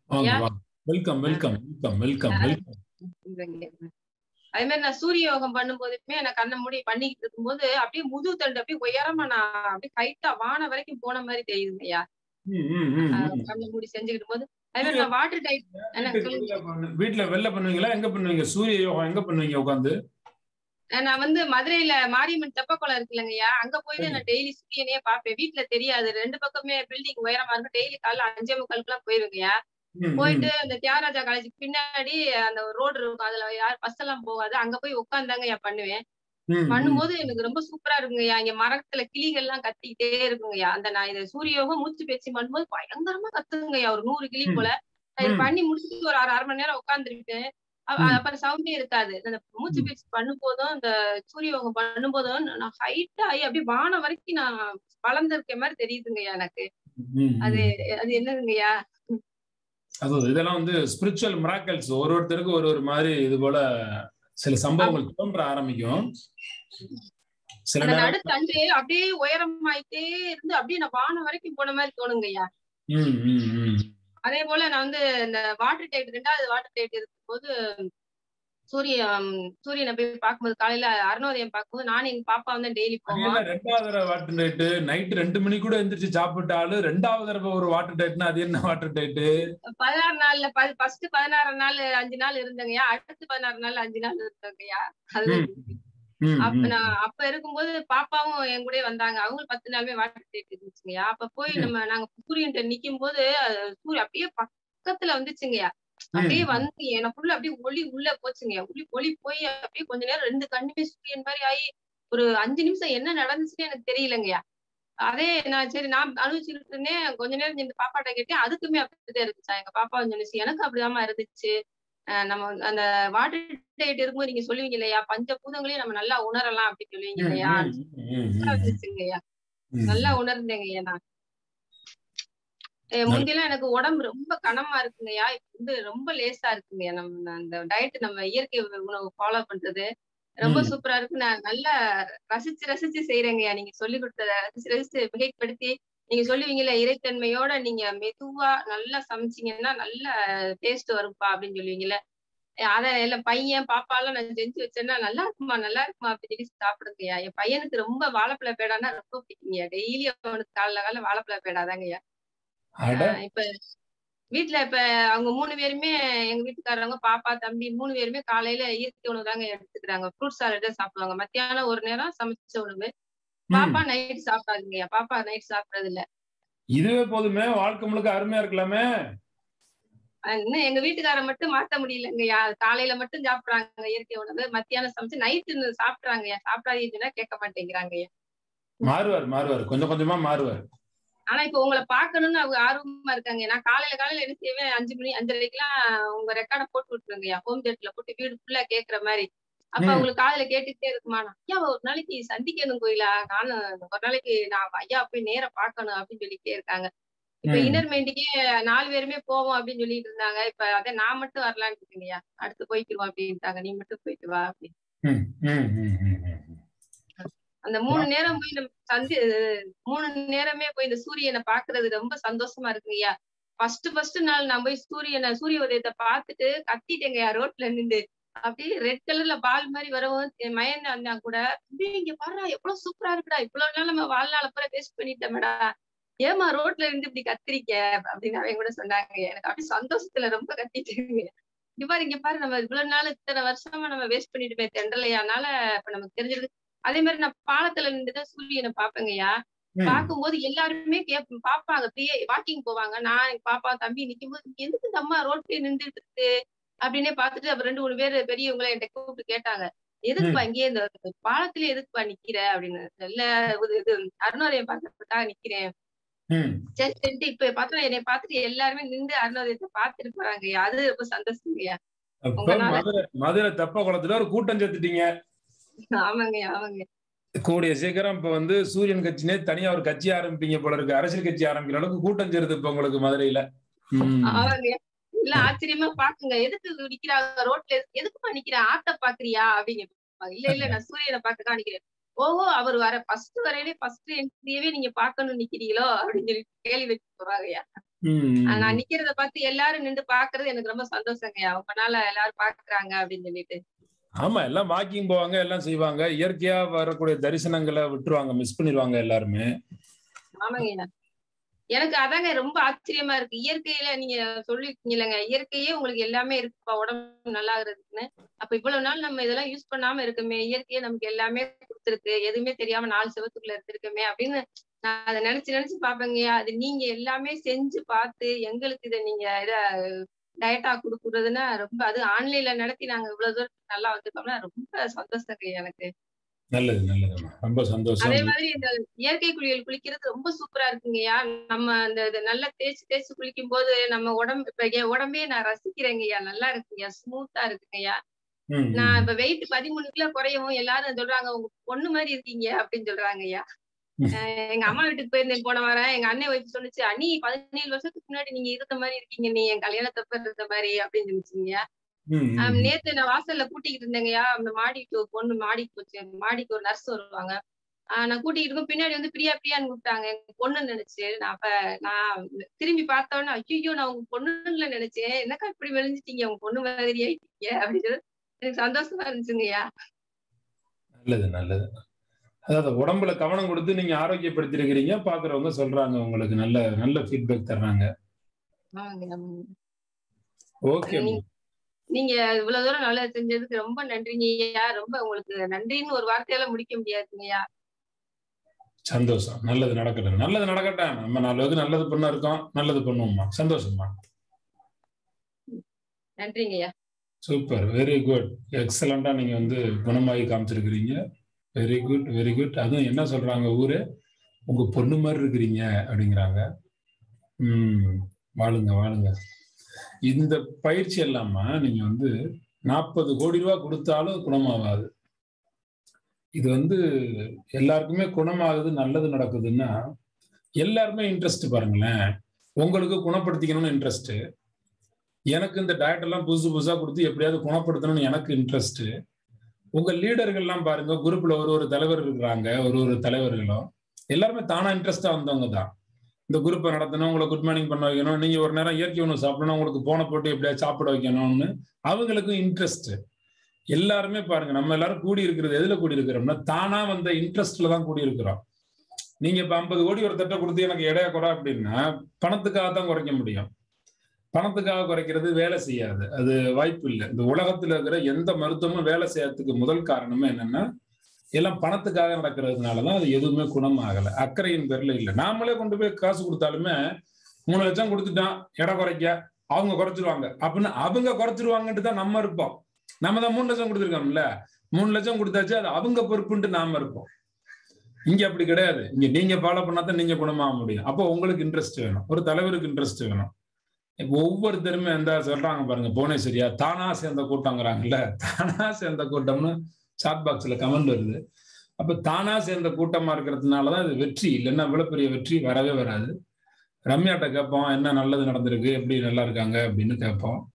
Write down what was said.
வாங்க ஐயா. வாங்க welcome welcome welcome welcome welcome இவங்க. அதே மாதிரி நான் சூரிய யோகம் பண்ணும்போதுமே நான் கண்ணை மூடி பண்ணிக்கிட்டு இருக்கும்போது அப்படியே முதுகு தண்டு அப்படியே உயரமா நான் அப்படியே கைட்டா வானம் வரைக்கும் போன மாதிரி தெரியுதுங்கய்யா ம், ம், ம், ஆஹ் ம். கண்ணை மூடி செஞ்சுக்கிட்டு போது அதே மாதிரி நான் வாட்டர் டைப் என்ன வீட்டுக்கு சொல்லுங்க வெளில பண்ணு- வீட்டுல வெளில பண்ணுவீங்களா எங்க பண்ணுவீங்க சூரிய யோகம் எங்க பண்ணுவீங்க உட்காந்து நான் வந்து மதுரையில மாரியம்மன் தெப்பக்குளம் இருக்குல்லங்கய்யா அங்க போய் தான் நான் டெய்லி சூரியனே பார்ப்பேன் வீட்டுல தெரியாது ரெண்டு பக்கமே பில்டிங் உயரமா இருக்கு டெய்லி காலைல அஞ்சே முக்காலுக்கு எல்லாம் போயிருங்கய்யா போயிட்டு அந்த தியாகராஜா காலேஜுக்கு பின்னாடி அந்த ரோடு இருக்கும் அதுல யார் பஸ் எல்லாம் போகாது அங்க போய் உட்காந்தாங்கய்யா பண்ணுவேன் பண்ணும்போது எனக்கு ரொம்ப சூப்பரா இருக்குங்கய்யா இங்க மரத்துல கிளிகள் எல்லாம் கத்திக்கிட்டே இருக்குங்கய்யா அந்த நான் இது சூரியோகம் மூச்சு பேச்சு பண்ணும்போது பயங்கரமா கத்துங்கய்யா ஒரு நூறு கிளி போல நான் இது ம். பண்ணி முடிச்சுட்டு ஒரு அரை அரை மணி நேரம் உட்காந்துருக்கேன் ம். அப்புறம் சவுண்டே இருக்காது அந்த மூச்சு பேச்சு பண்ணும் போதும் இந்த சூரியயோகம் பண்ணும் போதும் நான் ஹைட் ஆகி அப்படியே வானம் வரைக்கும் நான் வளர்ந்திருக்க மாதிரி தெரியுதுங்கய்யா எனக்கு அது அது என்னதுங்கய்யா அது இதெல்லாம் வந்து ஸ்பிரிச்சுவல் மிராக்கல்ஸ் ஒரு ஒருத்தருக்கு ஒரு ஒரு மாதிரி இது போல சில சம்பவங்கள் தோன்ற ஆரம்பிக்கும் சில அந்த நேரம் நடுத்தண்டு அப்படியே உயரமாயிட்டே இருந்து அப்படியே நான் வானம் வரைக்கும் போன மாதிரி தோணுங்கய்யா ம், ம், ம். அதே போல நான் வந்து இந்த வாட்டர் டைட் ரெண்டாவது வாட்டர் டைட் இருக்கும்போது சூரிய ஹம், சூரியனை போய் பார்க்கும்போது காலையில அருணோதயம் பார்க்கும்போது நானும் எங்க பாப்பா வந்து டெய்லி அது போவோம் என்ன ரெண்டாவது தடவை வாட்டர் டைட்டு நைட் ரெண்டு மணி கூட எந்திரிச்சு சாப்பிட்டாலும் ரெண்டாவது தடவை ஒரு வாட்டர் டைட்னா அது என்ன வாட்டர் டைட்டு பதினாறு நாள்ல ஃபர்ஸ்ட் பதினாறு நாள் அஞ்சு நாள் இருந்தங்கய்யா அடுத்து பதினாறு நாள் அஞ்சு நாள் இருந்தங்கய்யா அது அப்ப நான் அப்ப இருக்கும்போது பாப்பாவும் என் கூட வந்தாங்க அவங்க பத்து நாளுமே வாட்டர் டைட் இருந்துச்சுங்கய்யா அப்ப போய் ம். நம்ம நாங்க சூரியன்ட்ட நிக்கும் போது அது சூரியன் அப்படியே பக்கத்துல வந்துச்சுங்கய்யா அப்படியே வந்து எனக்குள்ள அப்படியே ஒளி உள்ள போச்சுங்க ஒளி ஒளி போய் அப்படியே கொஞ்ச நேரம் ரெண்டு கண்ணுமே சூரியன் மாதிரி ஆகி ஒரு அஞ்சு நிமிஷம் என்ன நடந்துச்சுன்னு எனக்கு தெரியலங்கய்யா அதே நான் சரி நான் அனுபவிச்சுக்கிட்டு இருந்தேன் கொஞ்ச நேரம் இந்த பாப்பாட்ட கேட்டேன் அதுக்குமே அப்படிதான் இருந்துச்சா எங்க பாப்பா சொன்னிச்சு எனக்கு அப்படிதாம்மா இருந்துச்சு அஹ் நம்ம வந்து அந்த வாட்டர் டைட் இருக்கும்போது நீங்க சொல்லுவீங்க இல்லையா பஞ்ச பூதங்களையும் நம்ம நல்லா உணரலாம் அப்படின்னு சொல்லுவீங்க இல்லையா நல்லா இருந்துச்சுங்கய்யா நல்லா உணர்ந்தேங்கய்யா நான் அஹ் முந்தியெல்லாம் எனக்கு உடம்பு ரொம்ப கனமா இருக்குங்கய்யா இப்ப வந்து ரொம்ப லேசா இருக்குங்கய்யா நம்ம அந்த டயட் நம்ம இயற்கை உணவு ஃபாலோ பண்றது ரொம்ப ம். சூப்பரா இருக்கு நான் நல்லா ரசிச்சு ரசிச்சு செய்யறேங்கய்யா நீங்க சொல்லி கொடுத்தத ரசிச்சு ரசிச்சு மிகைப்படுத்தி நீங்க சொல்லுவீங்கல்ல இறைத்தன்மையோட நீங்க மெதுவா நல்லா சமைச்சீங்கன்னா நல்ல டேஸ்ட் வரும்பா அப்படின்னு சொல்லுவீங்கல்ல அஹ் அத எல்லாம் பையன் பாப்பா எல்லாம் நான் செஞ்சு வச்சேன்னா நல்லா இருக்குமா நல்லா இருக்குமா அப்படின்னு சொல்லி சாப்பிடுங்கய்யா என் பையனுக்கு ரொம்ப வாழைப்பழ பேடான்னா ரொம்ப பிடிக்குங்கய்யா டெய்லி அவனுக்கு காலைல காலைல வாழைப்பழ பேடாதாங்கய்யா அட ஆஹ் இப்ப வீட்ல இப்ப அவங்க மூணு பேருமே எங்க வீட்டுக்காரங்க பாப்பா தம்பி மூணு பேருமே காலையில இயற்கை உணவு தாங்க எடுத்துக்கிறாங்க ஃப்ரூட் சாலட் தான் சாப்பிடுவாங்க மத்தியானம் ஒரு நேரம் சமைச்ச உணவு பாப்பா நைட் சாப்பிடாதுங்கய்யா பாப்பா நைட் சாப்பிடுறது இல்ல இதுவே போதுமே வாழ்க்கை முழுக்க அருமையா இருக்கலாமே ஆஹ் இன்னும் எங்க வீட்டுக்காரன் மட்டும் மாத்த முடியலங்கய்யா காலையில மட்டும் சாப்பிடுறாங்க இயற்கை உணவு மத்தியானம் சமைச்சு நைட்டு சாப்பிடுறாங்கய்யா சாப்பிடாதீங்கன்னு சொன்னா கேட்க மாட்டேங்கிறாங்கய்யா மாறுவார் மாறுவார் கொஞ்சம் கொஞ்சமா மாறுவார் ஆனா இப்ப உங்களை பாக்கணும்னு அவங்க ஆர்வமா இருக்காங்க நான் காலையில காலையில என்ன செய்வேன் அஞ்சு மணி அஞ்சரைக்கெல்லாம் உங்க ரெக்கார்ட போட்டு விட்டுருங்கய்யா ஹோம் தேட்டர்ல போட்டு வீடு ஃபுல்லா கேக்குற மாதிரி அப்ப ம். உங்களுக்கு காதுல கேட்டுட்டே இருக்குமா நான், ஐயா ஒரு நாளைக்கு சந்திக்கணும் கோயிலா நானும் ஒரு நாளைக்கு நான் ஐயா போய் நேரா பார்க்கணும் அப்படின்னு சொல்லிட்டே இருக்காங்க இப்ப ம். இன்னர் மைண்டுக்கே நாலு பேருமே போவோம் அப்படின்னு சொல்லிட்டு இருந்தாங்க இப்ப அதை நான் மட்டும் வரலான்னு இருக்கீங்கய்யா அடுத்து போய்க்குவோம் அப்படின்ட்டாங்க நீ மட்டும் போயிட்டு வா அப்படின்னு ம், ம், ம், ம், ம். அந்த மூணு நேரம் போய் நம்ம சந்தி மூணு நேரமே போய் இந்த சூரியனை பாக்குறது ரொம்ப சந்தோஷமா இருக்குங்கய்யா ஃபர்ஸ்ட் ஃபர்ஸ்ட் நாள் நான் போய் சூரியனை சூரிய உதயத்தை பார்த்துட்டு கத்திட்டேங்கய்யா ரோட்ல நின்று அப்படியே ரெட் கலர்ல பால் மாதிரி வரவும் என் மயன் வந்தா கூட "தம்பி, இங்க பாருடா எவ்வளவு சூப்பரா இருக்குடா இவ்வளவு நாள் நம்ம வாழ்நாள பூரா வேஸ்ட் பண்ணிட்டோமேடா ஏமா ரோட்ல இருந்து இப்படி கத்திரிக்க அப்படின்னு அவங்க கூட சொன்னாங்க எனக்கு அப்படியே சந்தோஷத்துல ரொம்ப கத்திட்டாங்க இங்க பாரு இங்க பாரு நம்ம இவ்வளவு நாள் இத்தனை வருஷமா நம்ம வேஸ்ட் பண்ணிட்டுமே தெண்டலையானால இப்ப நமக்கு தெரிஞ்சிருக்கு அதே மாதிரி நான் பாலத்துல நின்றுதான் சூரியனை பாப்பேங்கய்யா ம். பார்க்கும்போது எல்லாருமே கேப் பாப்பாங்க அப்படியே வாக்கிங் போவாங்க நான் எங்க பாப்பா தம்பி நிக்கும் போது எதுக்கு இந்த அம்மா ரோட்லயே நின்றுட்டு இருக்கு அப்படின்னே பார்த்துட்டு அப்புறம் ரெண்டு மூணு பேர் பெரியவங்கள என்கிட்ட கூப்பிட்டு கேட்டாங்க எதுக்குப்பா இங்கேயே இந்த பாலத்திலே எதுக்குப்பா நிக்கிற அப்படின்னு இல்ல இது- இது அருணோதயம் பார்க்கறதுக்காக நிக்கிறேன் ம். சரி சரிட்டு இப்ப பார்த்தா என்னை பார்த்துட்டு எல்லாருமே நின்று அருணோதயத்தை பார்த்துட்டு போறாங்க அது ரொம்ப சந்தோஷங்கய்யா அப்ப உங்களால- மதுரை மதுரை தெப்ப குளத்துல ஒரு கூட்டம் சேர்த்துட்டீங்க ஆமாங்க ஆமாங்க கூடிய சீக்கிரம் இப்ப வந்து சூரியன் கட்சினே தனியா ஒரு கட்சி ஆரம்பிப்பீங்க போல இருக்கு அரசியல் கட்சி ஆரம்பிக்கிற அளவுக்கு கூட்டம் சேருது இப்ப உங்களுக்கு மதுரையில ம். ஆமாங்க இல்ல ஆச்சரியமா பாக்குங்க எதுக்கு நிக்கிறாங்க ரோட்ல எதுக்குமா நிக்கிற ஆட்ட பாக்குறியா அப்படிங்க இல்ல இல்ல நான் சூரியனை பார்க்க தான் நிக்கிறேன் ஓஹோ அவர் வர ஃபர்ஸ்ட் வரையிலே ஃபர்ஸ்ட் என்ட்ரியவே நீங்க பாக்கணும் நிக்கிறீங்களோ அப்படின்னு சொல்லி கேள்வி வச்சு போறாங்கய்யா ம், ஆஹ் நான் நிக்கிறத பார்த்து எல்லாரும் நின்று பாக்குறது எனக்கு ரொம்ப சந்தோஷங்கய்யா உங்களால எல்லாரும் பாக்குறாங்க அப்படின்னு சொல்லிட்டு ஆமா எல்லாம் வாக்கிங் போவாங்க எல்லாம் செய்வாங்க இயற்கையா வரக்கூடிய தரிசனங்களை விட்டுருவாங்க மிஸ் பண்ணிடுவாங்க எல்லாருமே ஆமாங்கய்யா எனக்கு அதாங்க ரொம்ப ஆச்சரியமா இருக்கு இயற்கையில நீங்க சொல்லிருக்கீங்களங்க இயற்கையே உங்களுக்கு எல்லாமே இருக்குப்பா உடம்பு நல்லா இருக்குன்னு அப்ப இவ்வளவு நாள் நம்ம இதெல்லாம் யூஸ் பண்ணாம இருக்குமே இயற்கையே நமக்கு எல்லாமே கொடுத்துருக்கு எதுவுமே தெரியாம நாலு செவத்துக்குள்ள இருந்திருக்குமே அப்படின்னு நான் அதை நினைச்சு நினைச்சு பாப்பேங்கய்யா அது நீங்க எல்லாமே செஞ்சு பார்த்து எங்களுக்கு இதை நீங்க இத டயட்டா கொடுக்குறதுன்னா ரொம்ப அது ஆன்லைன்ல நடத்தி நாங்க இவ்வளவு தூரம் நல்லா வந்திருக்கோம்னா ரொம்ப சந்தோஷம் எனக்கு நல்லது நல்லதும்மா ரொம்ப அதே சந்தோஷம் மாதிரி இந்த இயற்கை குளியல் குளிக்கிறது ரொம்ப சூப்பரா இருக்குங்கய்யா நம்ம அந்த இது நல்லா தேய்ச்சி தேய்ச்சி குளிக்கும் போது நம்ம உடம்பு இப்ப என் உடம்பே நான் ரசிக்கிறேங்கய்யா நல்லா இருக்குங்கய்யா ஸ்மூத்தா இருக்குங்கய்யா ம், நான் ம். இப்ப வெயிட் பதிமூணு கிலோ குறையவும் எல்லாரும் சொல்றாங்க உங்க பொண்ணு மாதிரி இருக்கீங்க அப்படின்னு சொல்றாங்கய்யா அஹ் எங்க அம்மா வீட்டுக்கு போயிருந்தேன் போன வாரம் எங்க அண்ணன் ஒய்ஃப் சொன்னுச்சு அண்ணி பதினேழு வருஷத்துக்கு முன்னாடி நீங்க இருந்த மாதிரி இருக்கீங்க நீ என் கல்யாணத்தப்ப இருந்த மாதிரி அப்படின்னு சொல்லிச்சுங்க ம், ம், ஆஹ் ம். நேத்து நான் வாசல்ல கூட்டிக்கிட்டு இருந்தேங்கய்யா அந்த மாடிக்கு ஒரு பொண்ணு மாடிக்கு போச்சு மாடிக்கு ஒரு நர்ஸ் வருவாங்க ஆஹ் நான் கூட்டிகிட்டு இருக்கும் பின்னாடி வந்து பிரியா பிரியான்னு கூப்பிட்டாங்க எங்க பொண்ணுன்னு நினைச்சு நான் அப்ப நான் திரும்பி பார்த்த உடனே ஐயோ நான் உங்க பொண்ணுல நினைச்சேன் என்னக்கா இப்படி மெலிஞ்சிட்டீங்க உங்க பொண்ணு மாதிரி ஆயிட்டீங்க அப்படின்னு சொல்லி எனக்கு சந்தோஷமா இருந்துச்சுங்கய்யா நல்லது நல்லது அதாவது உடம்புல கவனம் கொடுத்து நீங்க ஆரோக்கியப்படுத்திருக்கிறீங்க பாக்குறவங்க சொல்றாங்க உங்களுக்கு நல்ல நல்ல ஃபீட்பேக் தர்றாங்க ஆமாங்க ஆமாங்க ஓகே நீங்க நீங்க இவ்வளவு தூரம் நல்லா செஞ்சதுக்கு ரொம்ப நன்றிங்கய்யா ரொம்ப உங்களுக்கு நன்றின்னு ஒரு வார்த்தையால முடிக்க முடியாதுங்கய்யா சந்தோஷம் நல்லது நடக்கட்டும் நல்லது நடக்கட்டும் நம்ம நல்லது நல்லது பண்ண இருக்கோம் நல்லது பண்ணுவோம்மா சந்தோஷம்மா நன்றிங்கய்யா சூப்பர் வெரி குட் எக்ஸலண்டா நீங்க வந்து குணமாகி காமிச்சிருக்கிறீங்க வெரி குட் வெரி குட் அதுவும் என்ன சொல்றாங்க ஊரு உங்க பொண்ணு மாதிரி இருக்கிறீங்க அப்படிங்கிறாங்க ம் வாழுங்க வாழுங்க இந்த பயிற்சி எல்லாமா நீங்க வந்து நாற்பது கோடி ரூபாய் கொடுத்தாலும் குணமாகாது இது வந்து எல்லாருக்குமே குணமாகுது நல்லது நடக்குதுன்னா எல்லாருமே இன்ட்ரெஸ்ட் பாருங்களேன் உங்களுக்கு குணப்படுத்திக்கணும்னு இன்ட்ரெஸ்ட் எனக்கு இந்த டயட் எல்லாம் புதுசு புதுசா கொடுத்து எப்படியாவது குணப்படுத்தணும்னு எனக்கு இன்ட்ரெஸ்ட் உங்க லீடர்கள்லாம் பாருங்க குரூப்ல ஒரு ஒரு தலைவர் இருக்கிறாங்க ஒரு ஒரு தலைவர்களும் எல்லாருமே தானா இன்ட்ரெஸ்டா வந்தவங்க தான் இந்த குரூப்பை நடத்தணும் உங்களை குட் மார்னிங் பண்ண வைக்கணும் நீங்க ஒரு நேரம் இயற்கை உணவு சாப்பிடணும் உங்களுக்கு போன போட்டு எப்படியாவது சாப்பிட வைக்கணும்னு அவங்களுக்கும் இன்ட்ரெஸ்ட் எல்லாருமே பாருங்க நம்ம எல்லாரும் கூடி இருக்கிறது எதுல கூடி இருக்கிறோம்னா தானா வந்த இன்ட்ரெஸ்ட்ல தான் கூடி இருக்கிறோம் நீங்க இப்ப ஐம்பது கோடி ஒரு தட்டை கொடுத்து எனக்கு எடையா குறை அப்படின்னா பணத்துக்காக தான் குறைக்க முடியும் பணத்துக்காக குறைக்கிறது வேலை செய்யாது அது வாய்ப்பு இல்லை இந்த உலகத்துல இருக்கிற எந்த மருத்துவமும் வேலை செய்யறதுக்கு முதல் காரணமே என்னன்னா எல்லாம் பணத்துக்காக நடக்கிறதுனாலதான் அது எதுவுமே குணமாகல அக்கறையின் பேர்ல இல்லை நாமளே கொண்டு போய் காசு கொடுத்தாலுமே மூணு லட்சம் கொடுத்துட்டான் எடை குறைக்க அவங்க குறைச்சிருவாங்க அப்படின்னு அவங்க குறைச்சிருவாங்கன்ட்டு தான் நம்ம இருப்போம் நம்ம தான் மூணு லட்சம் கொடுத்துருக்கோம்ல மூணு லட்சம் கொடுத்தாச்சு அது அவங்க பொறுப்புன்ட்டு நாம இருப்போம் இங்க அப்படி கிடையாது இங்க நீங்க ஃபாலோ பண்ணாதான் நீங்க குணமாக முடியும் அப்போ உங்களுக்கு இன்ட்ரெஸ்ட் வேணும் ஒரு தலைவருக்கு இன்ட்ரெஸ்ட் வேணும் இப்போ ஒவ்வொருத்தருமே எந்த சொல்றாங்க பாருங்க புவனேஸ்வரியா தானா சேர்ந்த கூட்டங்கிறாங்கல்ல தானா சேர்ந்த கூட்டம்னு சாட் பாக்ஸ்ல கமெண்ட் வருது அப்ப தானா சேர்ந்த கூட்டமா இருக்கிறதுனாலதான் இது வெற்றி இல்லைன்னா இவ்வளவு பெரிய வெற்றி வரவே வராது ரம்யாட்ட கேட்போம் என்ன நல்லது நடந்திருக்கு எப்படி நல்லா இருக்காங்க அப்படின்னு கேட்போம்